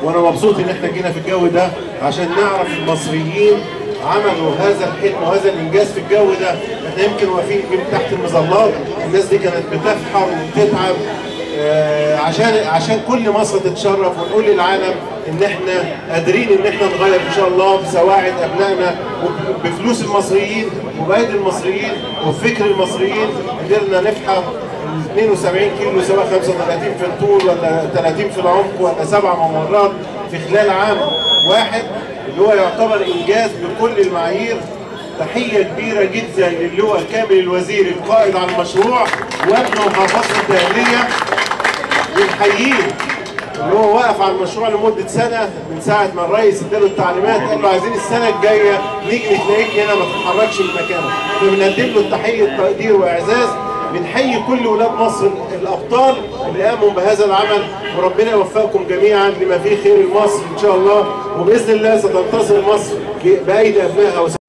وانا مبسوط ان احنا جينا في الجو ده عشان نعرف المصريين عملوا هذا الحلم وهذا الانجاز في الجو ده احنا يمكن واقفين من تحت المظلات الناس دي كانت بتفحر وبتتعب آه، عشان عشان كل مصر تتشرف ونقول للعالم ان احنا قادرين ان احنا نغير ان شاء الله بسواعد ابنائنا وبفلوس المصريين وبايد المصريين وبفكر المصريين قدرنا نفحر 72 كيلو سواء 35 في الطول ولا 30 في العمق ولا سبع ممرات في خلال عام واحد اللي هو يعتبر انجاز بكل المعايير تحيه كبيره جدا للواء كامل الوزير القائد على المشروع وابن محافظه الدهليه بنحييه اللي هو واقف على المشروع لمده سنه من ساعه ما الرئيس اداله التعليمات قال له عايزين السنه الجايه نيجي نتلاقيك هنا ما تتحركش من مكانك فبنقدم له التحيه تقدير واعزاز بنحيي كل ولاد مصر الابطال اللي قاموا بهذا العمل وربنا يوفقكم جميعا لما فيه خير لمصر ان شاء الله وباذن الله ستنتصر مصر بايدي ابنائها